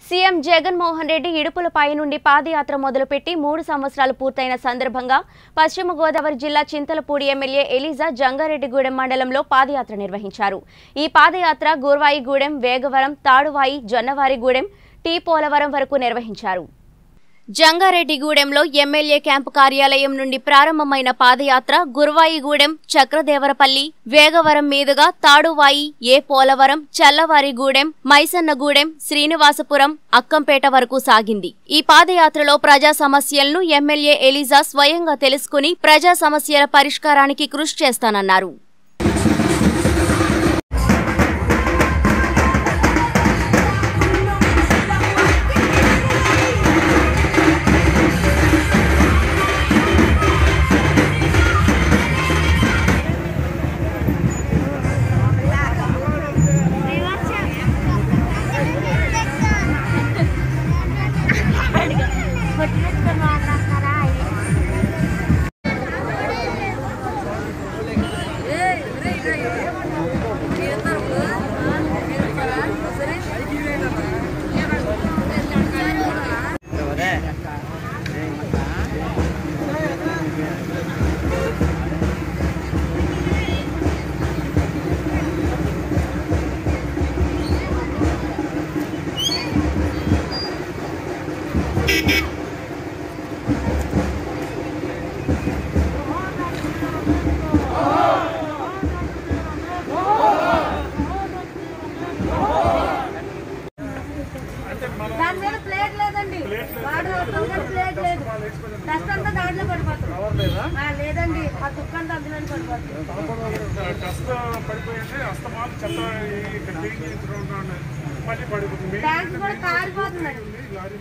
CM Jaganmohan Reddy ఇడుపులపై నుండి పాదయాత్ర మొదలుపెట్టి మూడు సంవత్సరాలు పూర్తయిన సందర్భంగా పశ్చిమ గోదావరి జిల్లా చింతలపూడి ఎమ్మెల్యే ఎలిజా జంగారెడ్డిగూడెం మండలంలో పాదయాత్ర నిర్వహించారు ఈ పాదయాత్ర గుర్వాయిగూడెం వేగవరం తాడువాయి జొన్నవారిగూడెం టీ పోలవరం వరకు నిర్వహించారు జంగారెడ్డిగూడెంలో ఎమ్మెల్యే క్యాంపు కార్యాలయం నుండి ప్రారంభమైన పాదయాత్ర గురువాయిగూడెం చక్రదేవరపల్లి వేగవరం మీదుగా తాడువాయి ఏ పోలవరం చల్లవారిగూడెం మైసన్నగూడెం శ్రీనివాసపురం అక్కంపేట వరకు సాగింది ఈ పాదయాత్రలో ప్రజా సమస్యలను ఎమ్మెల్యే ఎలిజా స్వయంగా తెలుసుకుని ప్రజా సమస్యల పరిష్కారానికి కృషి చేస్తానన్నారు దాని మీద ప్లేట్ లేదండి వాటర్ అవసరం కానీ ప్లేట్ లేదు డస్ట్ అంతా దాంట్లో పడిపోతుంది ఆ, లేదండి ఆ తుక్క అంతా అందులోనే పడిపోతుంది కష్ట పడిపోయింది అస్తమాలు చెత్త ఇక్కడ క్లీన్ చేయించడం మళ్ళీ పడిపోతుంది ట్యాంక్ కూడా కారిపోతుందండి లారీ